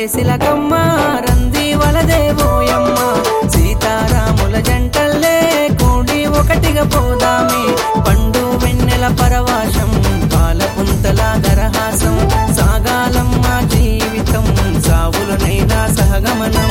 సిలకమ్మ రంది వలదేవోయమ్మ సీతారాముల జంటల్లే కూడి ఒకటిగా పోదామే పండు వెన్నెల పరవాశం పాలపుంతల దరహాసం సాగాలమ్మ జీవితం సావులనైనా సహగమనం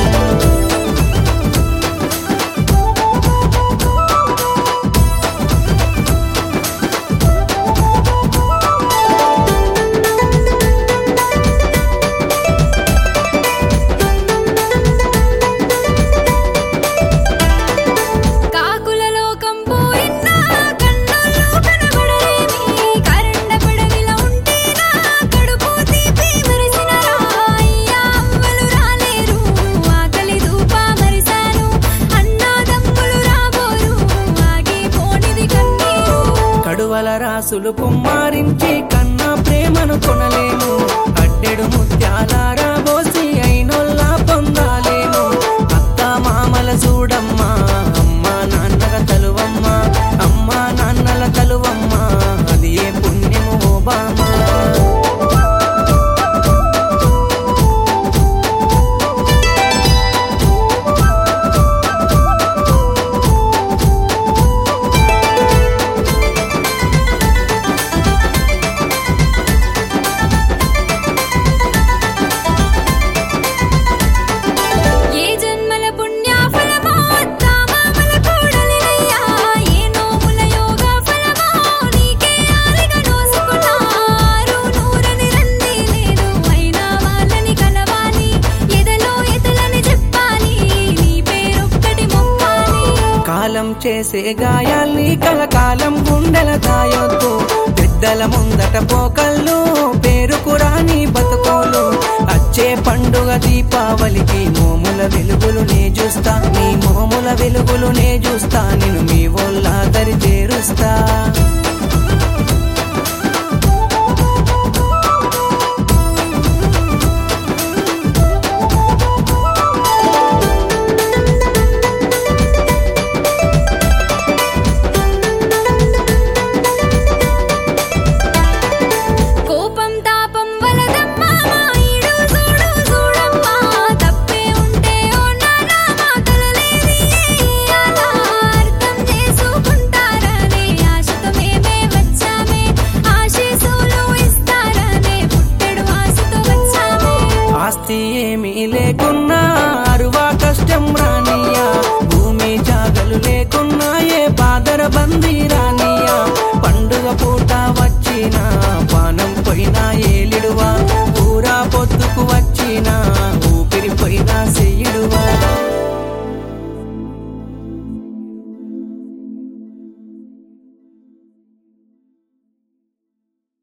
కాకుల లోకం పోయినా కన్నుల్లో కనబడలేమి కరండ పడవిలా ఉంటేనా కడుపు తీపి మరిసినరా అయ్యా అవ్వలు రాలేరు ఆకలి దూప మరిశాను అన్నాదమ్ములు రాబోరు ఆగిపోనిది కన్నీరు కడువల రాసులు కుమ్మారించి కన్నా ప్రేమను కొనలేము అడ్డెడు ముత్యాలారా బోసి అయినొల్లా పొందాలేము అత్త మామల చూడమ్మా అమ్మ నాన్నల తలువమ్మ అమ్మ నాన్నల తలువమ్మ అది ఏ పుణ్యము ఓ బామా ఏ జన్మల పుణ్యఫలమో అత్త మామల కూడలినయ్యా ఏ నోముల యోగ ఫలమో నీకే ఆలిగా నోసుకున్నారు నూరని రంది లేదు అయినా వాళ్ళని కలవాలి ఎదలో ఎదలని చెప్పాలి నీ పేరొక్కటి మొక్కాలి కాలం చేసే గాయాల్ని కలకాలం గుండెల దాయొద్దు పెద్దల ముందట పోకళ్ళు పేరుకు రాని బతుకోలు అచ్చే పండుగ దీపావళికి మోముల వెలుగులు నే చూస్తా నీ మోముల వెలుగులు నే చూస్తా నేను మీ ఒళ్ళ దరి చేరుస్తా కోపం తాపం వలదమ్మా మా ఈడు చూడు చూడమ్మా తప్పే ఉంటే ఓ నాన్న మా తలలేని అలా అర్థం చేసుకుంటారనే ఆశతో మేమే వచ్చామే ఆశీసులు ఇస్తారనే పుట్టెడు ఆశతో వచ్చామే ఆస్తి ఏమీ లేకున్నా అరువా కష్టం రానియా భూమి జాగలు లేకున్నా ఏ బాదర బందీ రానియా పండుగ పూట వచ్చినా పానం పోయినా ఏలిడువా ఊరా పొద్దుకు వచ్చినా